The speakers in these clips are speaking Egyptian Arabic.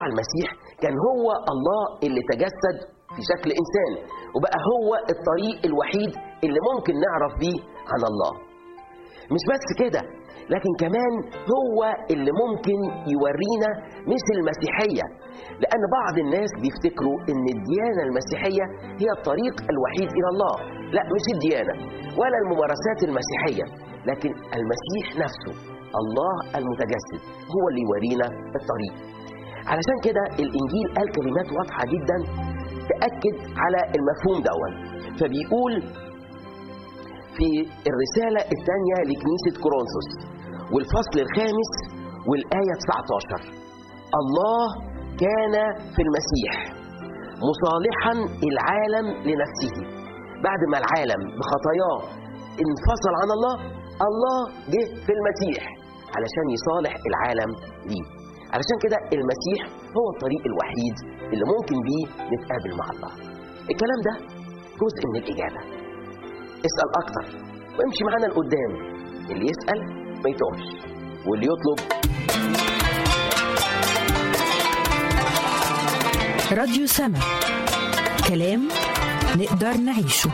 المسيح كان هو الله اللي تجسد في شكل إنسان وبقى هو الطريق الوحيد اللي ممكن نعرف بيه عن الله مش بس كده لكن كمان هو اللي ممكن يورينا مش المسيحية لأن بعض الناس بيفتكروا إن الديانة المسيحية هي الطريق الوحيد إلى الله لا مش الديانة ولا الممارسات المسيحية لكن المسيح نفسه الله المتجسد هو اللي يورينا الطريق علشان كده الإنجيل قال كلمات واضحة جدا تأكد على المفهوم دون فبيقول في الرسالة الثانية لكنيسة كورنثوس والفصل الخامس والآية 19 الله كان في المسيح مصالحا العالم لنفسه بعد ما العالم بخطاياه انفصل عن الله الله جه في المسيح علشان يصالح العالم ليه علشان كده المسيح هو الطريق الوحيد اللي ممكن بيه نتقابل مع الله الكلام ده جزء من الإجابة اسأل أكتر وامشي معانا لقدام اللي يسأل ما يتوهش واللي يطلب راديو سما كلام نقدر نعيشه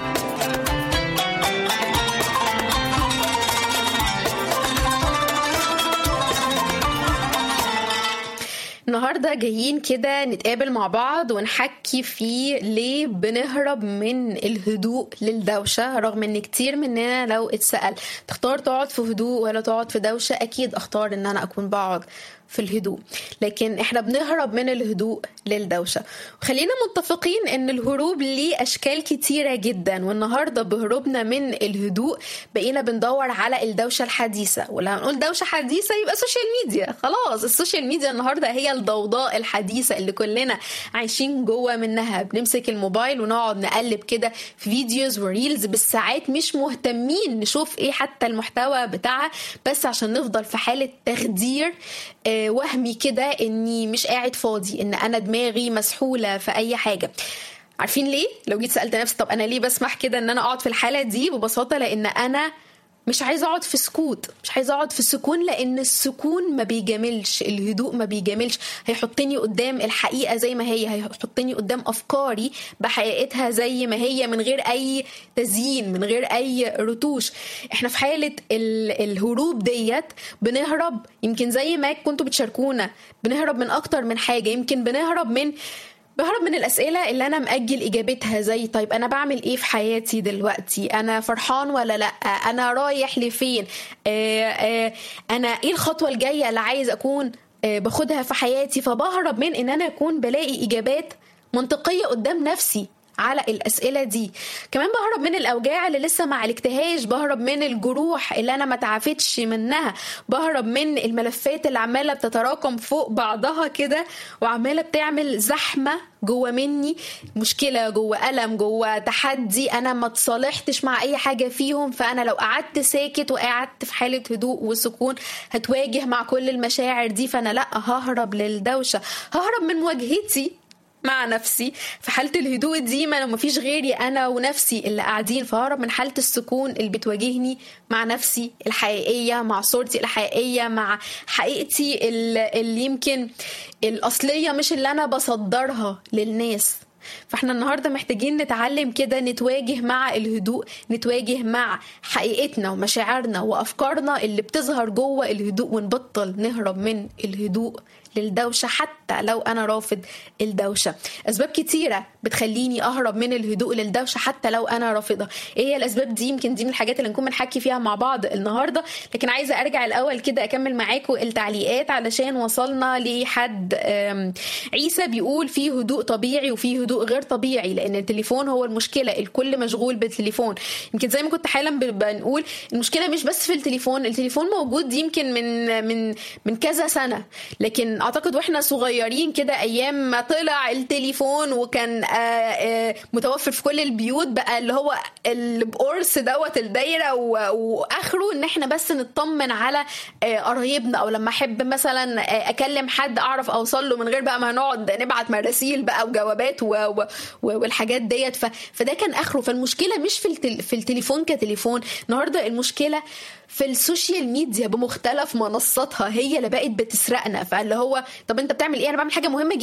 النهارده جايين كده نتقابل مع بعض ونحكي في ليه بنهرب من الهدوء للدوشة رغم ان كتير مننا لو اتسأل تختار تقعد في هدوء ولا تقعد في دوشة اكيد اختار ان انا اكون بقعد في الهدوء لكن احنا بنهرب من الهدوء للدوشة وخلينا متفقين ان الهروب ليه اشكال كتيرة جدا والنهاردة بهروبنا من الهدوء بقينا بندور على الدوشة الحديثة ولو هنقول دوشة حديثة يبقى سوشيال ميديا خلاص السوشيال ميديا النهاردة هي الضوضاء الحديثة اللي كلنا عايشين جوه منها بنمسك الموبايل ونقعد نقلب كده في فيديوز وريلز بالساعات مش مهتمين نشوف ايه حتى المحتوى بتاعها بس عشان نفضل في حالة تخدير آه، وهمي كده اني مش قاعد فاضي ان انا دماغي مسحوله في اي حاجه عارفين ليه لو جيت سالت نفسي طب انا ليه بسمح كده ان انا اقعد في الحاله دي ببساطه لان انا مش عايزه اقعد في سكوت مش عايزه اقعد في سكون لان السكون ما بيجاملش الهدوء ما بيجاملش هيحطني قدام الحقيقه زي ما هي هيحطني قدام افكاري بحقيقتها زي ما هي من غير اي تزيين من غير اي رتوش احنا في حاله ال- الهروب ديت بنهرب يمكن زي ما كنتوا بتشاركونا بنهرب من اكتر من حاجه يمكن بنهرب من بهرب من الأسئلة اللي أنا مأجل إجابتها زي طيب أنا بعمل إيه في حياتي دلوقتي أنا فرحان ولا لأ أنا رايح لفين آه آه أنا إيه الخطوة الجاية اللي عايز أكون آه باخدها في حياتي فبهرب من إن أنا أكون بلاقي إجابات منطقية قدام نفسي على الأسئلة دي كمان بهرب من الأوجاع اللي لسه ما عالجتهاش بهرب من الجروح اللي أنا ما تعافتش منها بهرب من الملفات اللي عمالة بتتراكم فوق بعضها كده وعمالة بتعمل زحمة جوه مني مشكلة جوه ألم جوه تحدي أنا ما اتصالحتش مع أي حاجة فيهم فأنا لو قعدت ساكت وقعدت في حالة هدوء وسكون هتواجه مع كل المشاعر دي فأنا لأ ههرب للدوشة ههرب من مواجهتي مع نفسي في حالة الهدوء دي ما ما فيش غيري أنا ونفسي اللي قاعدين فهرب من حالة السكون اللي بتواجهني مع نفسي الحقيقية مع صورتي الحقيقية مع حقيقتي ال- اللي يمكن الأصلية مش اللي أنا بصدرها للناس فاحنا النهارده محتاجين نتعلم كده نتواجه مع الهدوء نتواجه مع حقيقتنا ومشاعرنا وافكارنا اللي بتظهر جوه الهدوء ونبطل نهرب من الهدوء للدوشه حتى لو انا رافض الدوشه اسباب كتيره بتخليني اهرب من الهدوء للدوشه حتى لو انا رافضها ايه هي الاسباب دي يمكن دي من الحاجات اللي نكون بنحكي فيها مع بعض النهارده لكن عايزه ارجع الاول كده اكمل معاكم التعليقات علشان وصلنا لحد آم، عيسى بيقول في هدوء طبيعي وفي هدوء غير طبيعي لان التليفون هو المشكله الكل مشغول بالتليفون يمكن زي ما كنت حالا ب- بنقول المشكله مش بس في التليفون التليفون موجود يمكن من من من كذا سنه لكن اعتقد واحنا صغيرين كده ايام ما طلع التليفون وكان آه، آه، متوفر في كل البيوت بقى اللي هو القرص دوت الدايره و- واخره ان احنا بس نطمن على آه، قرايبنا او لما احب مثلا آه، اكلم حد اعرف اوصل له من غير بقى ما نقعد نبعت مراسيل بقى وجوابات و... و... والحاجات ديت ف... فده كان اخره فالمشكله مش في التل... في التليفون كتليفون النهارده المشكله في السوشيال ميديا بمختلف منصاتها هي اللي بقت بتسرقنا فاللي هو طب انت بتعمل ايه انا بعمل حاجه مهمه